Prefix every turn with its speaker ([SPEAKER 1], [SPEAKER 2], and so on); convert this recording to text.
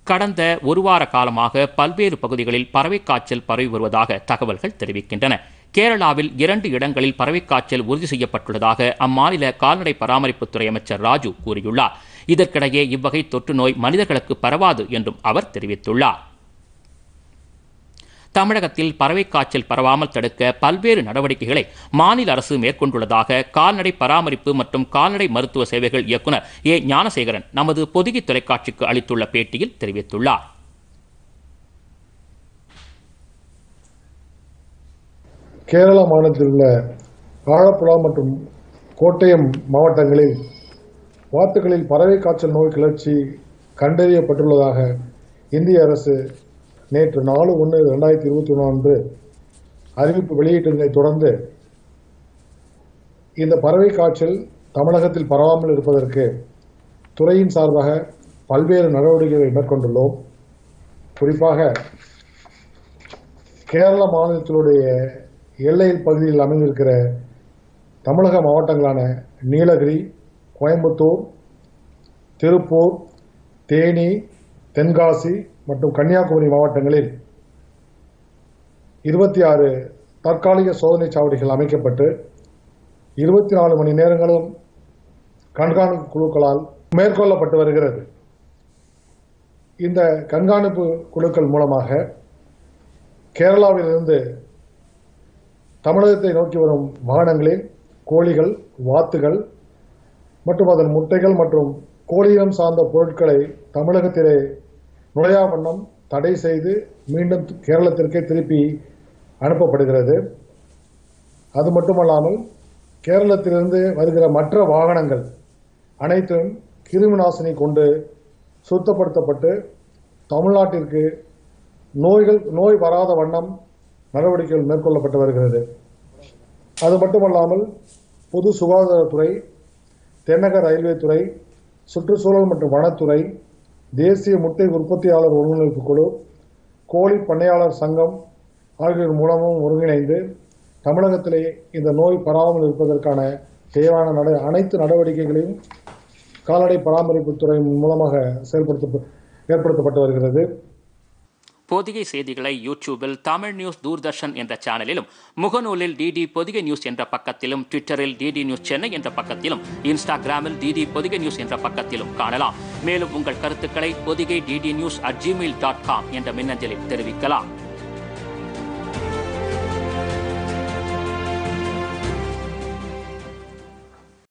[SPEAKER 1] கடந்த ஒரு வார காலமாக பல்வேறு பகுதிகளில் பறவைக் காய்ச்சல் பரவி வருவதாக தகவல்கள் தெரிவிக்கின்றன கேரளாவில் இரண்டு இடங்களில் பறவைக் காய்ச்சல் உறுதி செய்யப்பட்டுள்ளதாக அம்மாநில கால்நடை பராமரிப்புத்துறை அமைச்சர் ராஜு கூறியுள்ளார் இதற்கிடையே இவ்வகை தொற்று நோய் மனிதர்களுக்கு பரவாது என்றும் அவர் தெரிவித்துள்ளார் தமிழகத்தில் பறவைக் காய்ச்சல் பரவாமல் தடுக்க பல்வேறு நடவடிக்கைகளை மாநில அரசு மேற்கொண்டுள்ளதாக கால்நடை பராமரிப்பு மற்றும் கால்நடை மருத்துவ சேவைகள் இயக்குநர் ஏ ஞானசேகரன் நமது பொதுகி தொலைக்காட்சிக்கு அளித்துள்ள பேட்டியில் தெரிவித்துள்ளார்
[SPEAKER 2] கேரள மாநிலத்தில் உள்ள ஆழப்புழா மற்றும் கோட்டயம் மாவட்டங்களில் வாத்துகளில் பறவை காய்ச்சல் நோய் கிளர்ச்சி கண்டறியப்பட்டுள்ளதாக இந்திய அரசு நேற்று நாலு ஒன்று ரெண்டாயிரத்தி இருபத்தி ஒன்று அன்று அறிவிப்பு வெளியிட்டதை தொடர்ந்து இந்த பறவை காய்ச்சல் தமிழகத்தில் பரவாமல் இருப்பதற்கு துறையின் சார்பாக பல்வேறு நடவடிக்கைகளை மேற்கொண்டுள்ளோம் குறிப்பாக கேரள மாநிலத்தினுடைய எல்லை பகுதியில் அமைந்திருக்கிற தமிழக மாவட்டங்களான நீலகிரி கோயம்புத்தூர் திருப்பூர் தேனி தென்காசி மற்றும் கன்னியாகுமரி மாவட்டங்களில் இருபத்தி ஆறு தற்காலிக சோதனை சாவடிகள் அமைக்கப்பட்டு இருபத்தி நாலு மணி நேரங்களும் கண்காணிப்பு குழுக்களால் மேற்கொள்ளப்பட்டு வருகிறது இந்த கண்காணிப்பு குழுக்கள் மூலமாக கேரளாவிலிருந்து தமிழகத்தை நோக்கி வரும் வாகனங்களில் கோழிகள் வாத்துகள் மற்றும் அதன் முட்டைகள் மற்றும் கோழியினம் சார்ந்த பொருட்களை தமிழகத்திலே நுழையா வண்ணம் தடை செய்து மீண்டும் கேரளத்திற்கே திருப்பி அனுப்பப்படுகிறது அது மட்டுமல்லாமல் கேரளத்திலிருந்து வருகிற மற்ற வாகனங்கள் அனைத்தும் கிருமி நாசினி கொண்டு சுத்தப்படுத்தப்பட்டு தமிழ்நாட்டிற்கு நோய்கள் நோய் வராத வண்ணம் நடவடிக்கைகள் மேற்கொள்ளப்பட்டு வருகிறது அது மட்டுமல்லாமல் பொது சுகாதாரத்துறை தென்னக ரயில்வே துறை சுற்றுச்சூழல் மற்றும் வனத்துறை தேசிய முட்டை உற்பத்தியாளர் ஒருங்கிணைப்பு குழு கோழி பண்ணையாளர் சங்கம் ஆகியோர் மூலமும் ஒருங்கிணைந்து தமிழகத்திலே இந்த நோய் பரவாமல் இருப்பதற்கான தேவையான நட அனைத்து நடவடிக்கைகளையும் கால்நடை பராமரிப்புத்துறை மூலமாக செயல்படுத்த ஏற்படுத்தப்பட்டு வருகிறது
[SPEAKER 1] பொதிகை செய்திகளை யூடியூபில் தமிழ் நியூஸ் தூர்தர்ஷன் என்ற சேனலிலும் முகநூலில் டிடி பொதிகை நியூஸ் என்ற பக்கத்திலும் ட்விட்டரில் டிடி நியூஸ் சென்னை என்ற பக்கத்திலும் இன்ஸ்டாகிராமில் டிடி பொதிகை நியூஸ் என்ற பக்கத்திலும் காணலாம் மேலும் உங்கள் கருத்துக்களை Podhigai DD news at Gmail dot com என்ற மின்னஞ்சலில் தெரிவிக்கலாம்